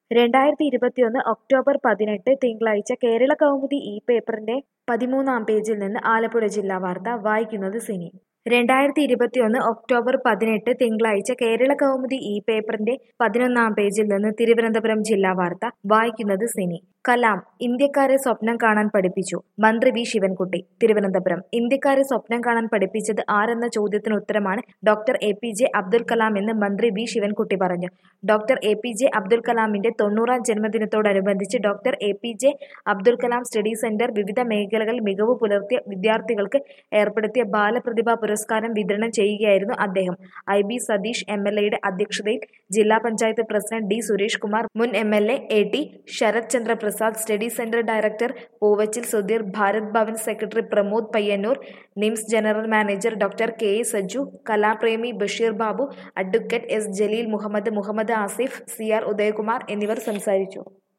രണ്ടായിരത്തി ഇരുപത്തിയൊന്ന് ഒക്ടോബർ പതിനെട്ട് തിങ്കളാഴ്ച കേരള കൗമുദി ഈ പേപ്പറിന്റെ പതിമൂന്നാം പേജിൽ നിന്ന് ആലപ്പുഴ ജില്ലാ വാർത്ത വായിക്കുന്നത് സിനി രണ്ടായിരത്തി ഇരുപത്തിയൊന്ന് ഒക്ടോബർ പതിനെട്ട് തിങ്കളാഴ്ച കേരള കൗമുദി ഈ പേപ്പറിന്റെ പതിനൊന്നാം പേജിൽ നിന്ന് തിരുവനന്തപുരം ജില്ലാ വാർത്ത വായിക്കുന്നത് സിനി കലാം ഇന്ത്യക്കാരെ സ്വപ്നം കാണാൻ പഠിപ്പിച്ചു മന്ത്രി വി ശിവൻകുട്ടി തിരുവനന്തപുരം ഇന്ത്യക്കാരെ സ്വപ്നം കാണാൻ പഠിപ്പിച്ചത് ആരെന്ന ചോദ്യത്തിന് ഉത്തരമാണ് doctor A P J Abdul Kalam എന്ന് മന്ത്രി വി ശിവൻകുട്ടി പറഞ്ഞു doctor A P J Abdul കലാമിന്റെ തൊണ്ണൂറാം ജന്മദിനത്തോടനുബന്ധിച്ച് doctor A P J Abdul Kalam study centre വിവിധ മേഖലകളിൽ മികവ് പുലർത്തിയ വിദ്യാർത്ഥികൾക്ക് ഏർപ്പെടുത്തിയ ബാലപ്രതിഭാ പുരസ്കാരം വിതരണം ചെയ്യുകയായിരുന്നു അദ്ദേഹം I B Satheesh M L എയുടെ അധ്യക്ഷതയിൽ ജില്ലാ പഞ്ചായത്ത് പ്രസിഡന്റ് ഡി സുരേഷ് കുമാർ മുൻ M L A A T Sarath Chandra Prasad study centre director Poovachal Sudheer Bharat Bhavan secretary Pramod Payyanur NIMS general manager doctor K A Sajju Kalapremi Basheer Babu advocate S Jaleel Muhammad Muhammad Asif C R Udayakumar എന്നിവർ സംസാരിച്ചു